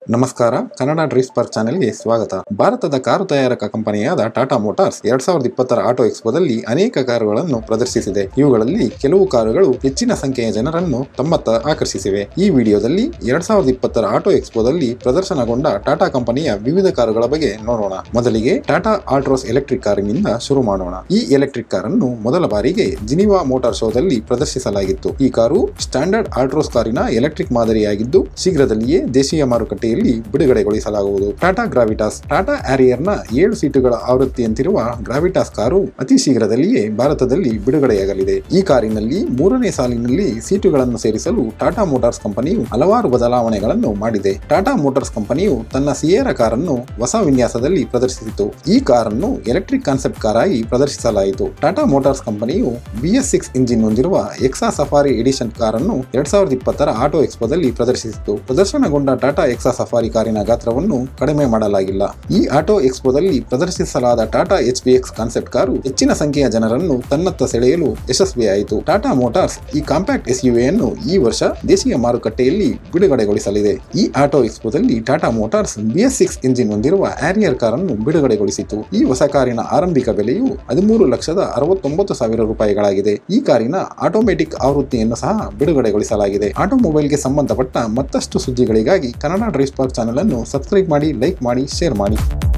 ನಮಸ್ಕಾರ ಕನ್ನಡ ಡ್ರೀಸ್ ಪಾರ್ಕ್ ಚಾನೆಲ್ಗೆ ಸ್ವಾಗತ ಭಾರತದ ಕಾರು ತಯಾರಕ ಕಂಪನಿಯಾದ ಟಾಟಾ ಮೋಟಾರ್ಸ್ ಎರಡ್ ಸಾವಿರದ ಇಪ್ಪತ್ತರ ಆಟೋ ಎಕ್ಸ್ಪೋದಲ್ಲಿ ಅನೇಕ ಕಾರುಗಳನ್ನು ಪ್ರದರ್ಶಿಸಿದೆ ಇವುಗಳಲ್ಲಿ ಕೆಲವು ಕಾರುಗಳು ಹೆಚ್ಚಿನ ಸಂಖ್ಯೆಯ ಜನರನ್ನು ತಮ್ಮತ್ತ ಆಕರ್ಷಿಸಿವೆ ಈ ವಿಡಿಯೋದಲ್ಲಿ ಎರಡ್ ಸಾವಿರದ ಇಪ್ಪತ್ತರ ಆಟೋ ಎಕ್ಸ್ಪೋದಲ್ಲಿ ಪ್ರದರ್ಶನಗೊಂಡ ಟಾಟಾ ಕಂಪನಿಯ ವಿವಿಧ ಕಾರುಗಳ ಬಗ್ಗೆ ನೋಡೋಣ ಮೊದಲಿಗೆ ಟಾಟಾ ಆಲ್ಟ್ರೋಸ್ ಎಲೆಕ್ಟ್ರಿಕ್ ಕಾರಿನಿಂದ ಶುರು ಮಾಡೋಣ ಈ ಎಲೆಕ್ಟ್ರಿಕ್ ಕಾರನ್ನು ಮೊದಲ ಬಾರಿಗೆ ಜಿನಿವಾ ಮೋಟಾರ್ ಶೋದಲ್ಲಿ ಪ್ರದರ್ಶಿಸಲಾಗಿತ್ತು ಈ ಕಾರು ಸ್ಟ್ಯಾಂಡರ್ಡ್ ಆಲ್ಟ್ರೋಸ್ ಕಾರಿನ ಎಲೆಕ್ಟ್ರಿಕ್ ಮಾದರಿಯಾಗಿದ್ದು ಶೀಘ್ರದಲ್ಲಿಯೇ ದೇಶೀಯ ಮಾರುಕಟ್ಟೆಯಲ್ಲಿ ಬಿಡುಗಡೆಗೊಳಿಸಲಾಗುವುದು ಟಾಟಾ ಗ್ರಾವಿಟಾಸ್ ಟಾಟಾ ಆರಿಯರ್ನ ಏಳು ಸೀಟುಗಳ ಆವೃತ್ತಿಯಂತಿರುವ ಗ್ರಾವಿಟಾಸ್ ಕಾರು ಅತಿ ಶೀಘ್ರದಲ್ಲಿಯೇ ಭಾರತದಲ್ಲಿ ಬಿಡುಗಡೆಯಾಗಲಿದೆ ಈ ಕಾರಿನಲ್ಲಿ ಮೂರನೇ ಸಾಲಿನಲ್ಲಿ ಸೀಟುಗಳನ್ನು ಸೇರಿಸಲು ಟಾಟಾ ಮೋಟಾರ್ಸ್ ಕಂಪನಿಯು ಹಲವಾರು ಬದಲಾವಣೆಗಳನ್ನು ಮಾಡಿದೆ ಟಾಟಾ ಮೋಟಾರ್ಸ್ ಕಂಪನಿಯು ತನ್ನ ಸಿಯೇರಾ ಕಾರನ್ನು ಹೊಸ ವಿನ್ಯಾಸದಲ್ಲಿ ಪ್ರದರ್ಶಿಸಿತು ಈ ಕಾರನ್ನು ಎಲೆಕ್ಟ್ರಿಕ್ ಕಾನ್ಸೆಪ್ಟ್ ಕಾರ್ ಆಗಿ ಪ್ರದರ್ಶಿಸಲಾಯಿತು ಟಾಟಾ ಮೋಟಾರ್ಸ್ ಕಂಪನಿಯು ಬಿಎಸ್ ಸಿಕ್ಸ್ ಇಂಜಿನ್ ಹೊಂದಿರುವ ಎಕ್ಸಾ ಸಫಾರಿ ಎಡಿಷನ್ ಕಾರನ್ನು ಎರಡ್ ಸಾವಿರದ ಇಪ್ಪತ್ತರ ಆಟೋ ಎಕ್ಸ್ಪೋದಲ್ಲಿ ಪ್ರದರ್ಶಿಸಿತು ಪ್ರದರ್ಶನಗೊಂಡ ಟಾಟಾ ಎಕ್ಸಾ ಸಫಾರಿ ಕಾರಿನ ಗಾತ್ರವನ್ನು ಕಡಿಮೆ ಮಾಡಲಾಗಿಲ್ಲ ಈ ಆಟೋ ಎಕ್ಸ್ಪೋದಲ್ಲಿ ಪ್ರದರ್ಶಿಸಲಾದ Tata H P X concept car ಹೆಚ್ಚಿನ ಸಂಖ್ಯೆಯ ಜನರನ್ನು ತನ್ನತ್ತ ಸೆಳೆಯಲು ಯಶಸ್ವಿಯಾಯಿತು ಟಾಟಾ ಮೋಟಾರ್ಸ್ ಈ ಕಾಂಪ್ಯಾಕ್ಟ್ ಎಸ್ ಯನ್ನು ಈ ವರ್ಷ ದೇಶೀಯ ಮಾರುಕಟ್ಟೆಯಲ್ಲಿ ಬಿಡುಗಡೆಗೊಳಿಸಲಿದೆ ಈ ಆಟೋ ಎಕ್ಸ್ಪೋದಲ್ಲಿ Tata Motors BS six engine ಹೊಂದಿರುವ ಆರಿಯರ್ ಕಾರನ್ನು ಬಿಡುಗಡೆಗೊಳಿಸಿತು ಈ ಹೊಸ ಕಾರಿನ ಆರಂಭಿಕ ಬೆಲೆಯು ಹದಿಮೂರು ಲಕ್ಷದ ಅರವತ್ತೊಂಬತ್ತು ಸಾವಿರ ರೂಪಾಯಿಗಳಾಗಿದೆ ಈ ಕಾರಿನ ಆಟೋಮೆಟಿಕ್ ಆವೃತ್ತಿಯನ್ನು ಸಹ ಬಿಡುಗಡೆಗೊಳಿಸಲಾಗಿದೆ ಆಟೋಮೊಬೈಲ್ಗೆ ಸಂಬಂಧಪಟ್ಟ ಮತ್ತಷ್ಟು ಸುದ್ದಿಗಳಿಗಾಗಿ ಕನ್ನಡ ಡ್ರೈವ್ ಪಾರ್ಕ್ ಚಾನಲ್ ಅನ್ನು ಸಬ್ಸ್ಕ್ರೈಬ್ ಮಾಡಿ ಲೈಕ್ ಮಾಡಿ ಶೇರ್ ಮಾಡಿ